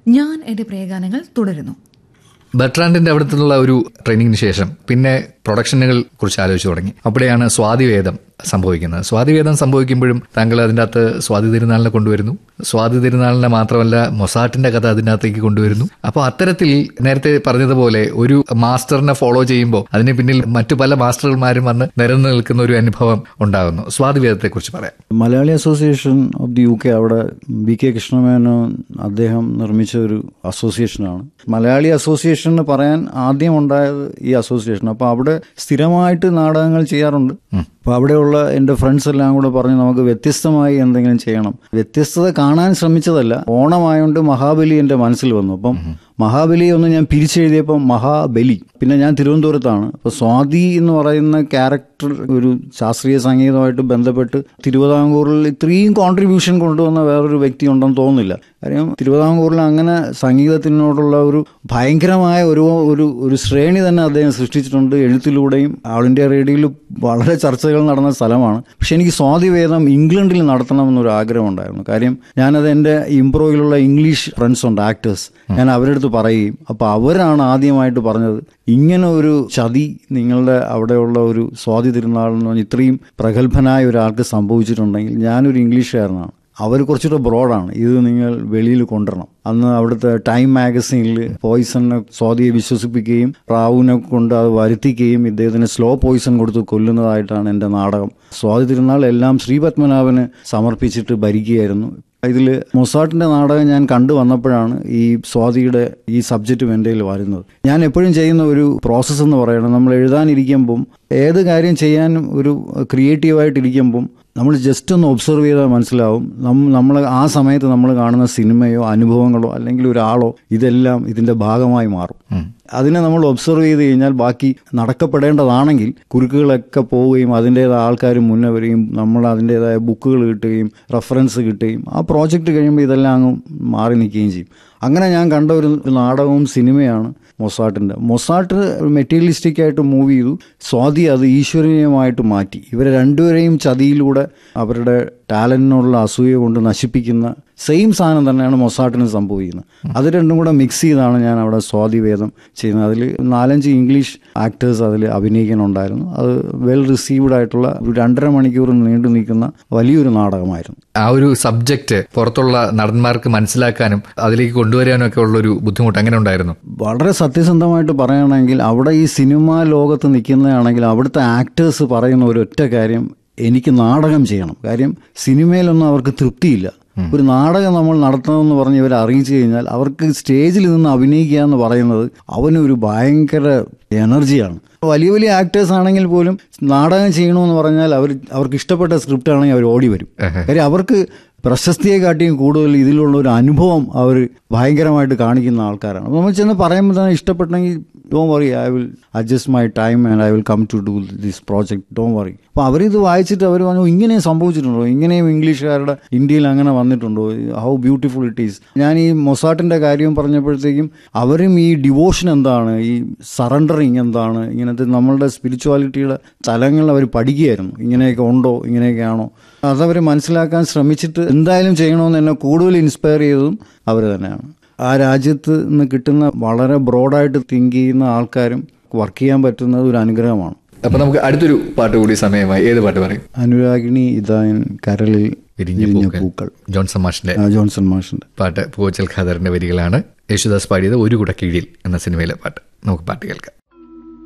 ഞാൻ എൻ്റെ പ്രിയഗാനങ്ങൾ തുടരുന്നു ബട്രാൻഡിന്റെ അവിടുത്തുള്ള ഒരു ട്രെയിനിങ്ങിന് ശേഷം പിന്നെ പ്രൊഡക്ഷനുകൾ കുറിച്ച് ആലോചിച്ചു തുടങ്ങി അവിടെയാണ് സ്വാതിവേദം സംഭവിക്കുന്നത് സ്വാതിവേദം സംഭവിക്കുമ്പോഴും താങ്കൾ അതിൻ്റെ അകത്ത് സ്വാതി തിരുനാളിനെ കൊണ്ടുവരുന്നു സ്വാതി തിരുനാളിനെ മാത്രമല്ല മൊസാട്ടിന്റെ കഥ അതിൻ്റെ അകത്തേക്ക് കൊണ്ടുവരുന്നു അപ്പോൾ അത്തരത്തിൽ നേരത്തെ പറഞ്ഞതുപോലെ ഒരു മാസ്റ്ററിനെ ഫോളോ ചെയ്യുമ്പോൾ അതിന് പിന്നിൽ മറ്റു പല മാസ്റ്റർമാരും വന്ന് നിരന്നു നിൽക്കുന്ന ഒരു അനുഭവം ഉണ്ടാകുന്നു സ്വാതിവേദത്തെ കുറിച്ച് പറയാം Malayali association of the U K അവിടെ വി കെ കൃഷ്ണമേനോൻ അദ്ദേഹം നിർമ്മിച്ച ഒരു അസോസിയേഷനാണ് മലയാളി അസോസിയേഷൻ എന്ന് പറയാൻ ആദ്യം ഉണ്ടായത് ഈ അസോസിയേഷൻ അപ്പോൾ അവിടെ സ്ഥിരമായിട്ട് നാടകങ്ങൾ ചെയ്യാറുണ്ട് അപ്പോൾ അവിടെയുള്ള എൻ്റെ ഫ്രണ്ട്സ് എല്ലാം കൂടെ പറഞ്ഞ് നമുക്ക് വ്യത്യസ്തമായി എന്തെങ്കിലും ചെയ്യണം വ്യത്യസ്തത കാണാൻ ശ്രമിച്ചതല്ല ഓണമായോണ്ട് മഹാബലി എൻ്റെ മനസ്സിൽ വന്നു അപ്പം മഹാബലി ഒന്ന് ഞാൻ പിരിച്ചെഴുതിയപ്പോൾ മഹാബലി പിന്നെ ഞാൻ തിരുവനന്തപുരത്താണ് അപ്പോൾ സ്വാതി എന്ന് പറയുന്ന ക്യാരക്ടർ ഒരു ശാസ്ത്രീയ സംഗീതമായിട്ട് ബന്ധപ്പെട്ട് തിരുവിതാംകൂറിൽ ഇത്രയും കോൺട്രിബ്യൂഷൻ കൊണ്ടുവന്ന വേറൊരു വ്യക്തി ഉണ്ടെന്ന് തോന്നുന്നില്ല കാര്യം തിരുവിതാംകൂറിൽ അങ്ങനെ സംഗീതത്തിനോടുള്ള ഒരു ഭയങ്കരമായ ഒരു ഒരു ഒരു ശ്രേണി തന്നെ അദ്ദേഹം സൃഷ്ടിച്ചിട്ടുണ്ട് എഴുത്തിലൂടെയും ആൾ ഇന്ത്യ റേഡിയോയിൽ വളരെ ചർച്ചകൾ നടന്ന സ്ഥലമാണ് പക്ഷെ എനിക്ക് സ്വാതിവേദം ഇംഗ്ലണ്ടിൽ നടത്തണമെന്നൊരു ആഗ്രഹം ഉണ്ടായിരുന്നു കാര്യം ഞാനത് എൻ്റെ ഇംപ്രോയിലുള്ള ഇംഗ്ലീഷ് ഫ്രണ്ട്സ് ഉണ്ട് ആക്ടേഴ്സ് ഞാൻ അവരുടെ അടുത്ത് പറയുകയും അപ്പോൾ അവരാണ് ആദ്യമായിട്ട് പറഞ്ഞത് ഇങ്ങനെ ഒരു ചതി നിങ്ങളുടെ അവിടെയുള്ള ഒരു സ്വാതി തിരുനാൾ എന്ന് പറഞ്ഞാൽ ഇത്രയും പ്രഗത്ഭനായ ഒരാൾക്ക് സംഭവിച്ചിട്ടുണ്ടെങ്കിൽ ഞാനൊരു ഇംഗ്ലീഷുകാരനാണ് അവർ കുറച്ചുകൂടെ ബ്രോഡാണ് ഇത് നിങ്ങൾ വെളിയിൽ കൊണ്ടുവരണം അന്ന് അവിടുത്തെ ടൈം മാഗസീനിൽ പോയിസണിനെ സ്വാതിയെ വിശ്വസിപ്പിക്കുകയും റാവുവിനെ കൊണ്ട് അത് വരുത്തിക്കുകയും ഇദ്ദേഹത്തിന് സ്ലോ പോയിസൺ കൊടുത്ത് കൊല്ലുന്നതായിട്ടാണ് എൻ്റെ നാടകം സ്വാതി തിരുനാൾ എല്ലാം ശ്രീപത്മനാഭന് സമർപ്പിച്ചിട്ട് ഭരിക്കുകയായിരുന്നു ഇതിൽ മൊസാട്ടിന്റെ നാടകം ഞാൻ കണ്ടു വന്നപ്പോഴാണ് ഈ സ്വാതിയുടെ ഈ സബ്ജക്റ്റും എൻ്റെ കയ്യിൽ വരുന്നത് ഞാൻ എപ്പോഴും ചെയ്യുന്ന ഒരു പ്രോസസ്സ് എന്ന് പറയുന്നത് നമ്മൾ എഴുതാനിരിക്കുമ്പം ഏത് കാര്യം ചെയ്യാനും ഒരു ക്രിയേറ്റീവായിട്ടിരിക്കുമ്പം നമ്മൾ ജസ്റ്റ് ഒന്ന് ഒബ്സർവ് ചെയ്താൽ മനസ്സിലാവും നമ്മൾ ആ സമയത്ത് നമ്മൾ കാണുന്ന സിനിമയോ അനുഭവങ്ങളോ അല്ലെങ്കിൽ ഒരാളോ ഇതെല്ലാം ഇതിന്റെ ഭാഗമായി മാറും അതിനെ നമ്മൾ ഒബ്സർവ് ചെയ്ത് കഴിഞ്ഞാൽ ബാക്കി നടക്കപ്പെടേണ്ടതാണെങ്കിൽ കുരുക്കുകളൊക്കെ പോവുകയും അതിൻ്റേതായ ആൾക്കാർ മുന്നേ വരികയും നമ്മൾ അതിൻ്റേതായ ബുക്കുകൾ കിട്ടുകയും റെഫറൻസ് കിട്ടുകയും ആ പ്രോജക്റ്റ് കഴിയുമ്പോൾ ഇതെല്ലാം അങ്ങ് മാറി നിൽക്കുകയും ചെയ്യും അങ്ങനെ ഞാൻ കണ്ട ഒരു നാടകവും സിനിമയാണ് മൊസാട്ടിൻ്റെ മൊസാട്ട് മെറ്റീരിയലിസ്റ്റിക് ആയിട്ട് മൂവ് ചെയ്തു സ്വാതി അത് ഈശ്വരീയമായിട്ട് മാറ്റി ഇവരെ രണ്ടുപേരെയും ചതിയിലൂടെ അവരുടെ ടാലന്റിനുള്ള അസൂയ കൊണ്ട് നശിപ്പിക്കുന്ന സെയിം സാധനം തന്നെയാണ് മൊസാട്ടിന് സംഭവിക്കുന്നത് അത് രണ്ടും കൂടെ മിക്സ് ചെയ്താണ് ഞാൻ അവിടെ സ്വാതിവേദം ചെയ്യുന്നത് അതിൽ നാലഞ്ച് ഇംഗ്ലീഷ് ആക്ടേഴ്സ് അതിൽ അഭിനയിക്കാനുണ്ടായിരുന്നു അത് വെൽ റിസീവ്ഡ് ആയിട്ടുള്ള ഒരു രണ്ടര മണിക്കൂർ നീണ്ടു നിൽക്കുന്ന വലിയൊരു നാടകമായിരുന്നു ആ ഒരു സബ്ജക്റ്റ് പുറത്തുള്ള നടന്മാർക്ക് മനസ്സിലാക്കാനും അതിലേക്ക് കൊണ്ടുവരാനും ഒക്കെ ഉള്ള ഒരു ബുദ്ധിമുട്ട് അങ്ങനെ ഉണ്ടായിരുന്നു വളരെ സത്യസന്ധമായിട്ട് പറയുകയാണെങ്കിൽ അവിടെ ഈ സിനിമാ ലോകത്ത് നിൽക്കുന്നതാണെങ്കിൽ അവിടുത്തെ ആക്ടേഴ്സ് പറയുന്ന ഒരൊറ്റ കാര്യം എനിക്ക് നാടകം ചെയ്യണം കാര്യം സിനിമയിലൊന്നും അവർക്ക് തൃപ്തിയില്ല ഒരു നാടകം നമ്മൾ നടത്തണമെന്ന് പറഞ്ഞ് ഇവരെ അറിയിച്ചു കഴിഞ്ഞാൽ അവർക്ക് സ്റ്റേജിൽ നിന്ന് അഭിനയിക്കുക എന്ന് പറയുന്നത് അവനൊരു ഭയങ്കര എനർജിയാണ് വലിയ വലിയ ആക്ടേഴ്സ് ആണെങ്കിൽ പോലും നാടകം ചെയ്യണമെന്ന് പറഞ്ഞാൽ അവർ അവർക്ക് ഇഷ്ടപ്പെട്ട സ്ക്രിപ്റ്റ് ആണെങ്കിൽ അവർ ഓടി വരും കാര്യം അവർക്ക് പ്രശസ്തിയെക്കാട്ടിയും കൂടുതൽ ഇതിലുള്ള ഒരു അനുഭവം അവർ ഭയങ്കരമായിട്ട് കാണിക്കുന്ന ആൾക്കാരാണ് അപ്പോൾ നമ്മൾ ചെന്ന് പറയുമ്പോൾ തന്നെ ഇഷ്ടപ്പെട്ടെങ്കിൽ don't worry I will adjust my time and I will come to do this project don't worry അപ്പോൾ അവരിത് വായിച്ചിട്ട് അവർ പറഞ്ഞു ഇങ്ങനെയും സംഭവിച്ചിട്ടുണ്ടോ ഇങ്ങനെയും ഇംഗ്ലീഷുകാരുടെ ഇന്ത്യയിൽ അങ്ങനെ വന്നിട്ടുണ്ടോ ഹൗ ബ്യൂട്ടിഫുൾ ഇറ്റ് ഈസ് ഞാൻ ഈ മൊസാട്ടിൻ്റെ കാര്യം പറഞ്ഞപ്പോഴത്തേക്കും അവരും ഈ ഡിവോഷൻ എന്താണ് ഈ സറണ്ടറിങ് എന്താണ് ഇങ്ങനത്തെ നമ്മളുടെ സ്പിരിച്വാലിറ്റിയുടെ തലങ്ങൾ അവർ പഠിക്കുകയായിരുന്നു ഇങ്ങനെയൊക്കെ ഉണ്ടോ ഇങ്ങനെയൊക്കെയാണോ അതവർ മനസ്സിലാക്കാൻ ശ്രമിച്ചിട്ട് എന്തായാലും ചെയ്യണമെന്ന് എന്നെ കൂടുതൽ ഇൻസ്പയർ ചെയ്തതും അവർ തന്നെയാണ് ആ രാജ്യത്ത് നിന്ന് കിട്ടുന്ന വളരെ ബ്രോഡായിട്ട് തിങ്ക് ചെയ്യുന്ന ആൾക്കാരും വർക്ക് ചെയ്യാൻ പറ്റുന്നത് ഒരു അനുഗ്രഹമാണ് അപ്പൊ നമുക്ക് അടുത്തൊരു പാട്ട് കൂടി സമയമായി ഏത് പാട്ട് പറയും അനുരാഗിണി ഇതായൻ കരളിൽ വിരിഞ്ഞ വിരിഞ്ഞ പൂക്കൾ പൂക്കൾ ജോൺസൺ മാഷിന്റെ ആ, ജോൺസൺ മാഷിന്റെ പാട്ട് പൂവച്ചൽ ഖാദറിന്റെ വരികളാണ് യേശുദാസ് പാടിയത് ഒരു കുട കീഴിൽ എന്ന സിനിമയിലെ പാട്ട് നമുക്ക് പാട്ട് കേൾക്കാം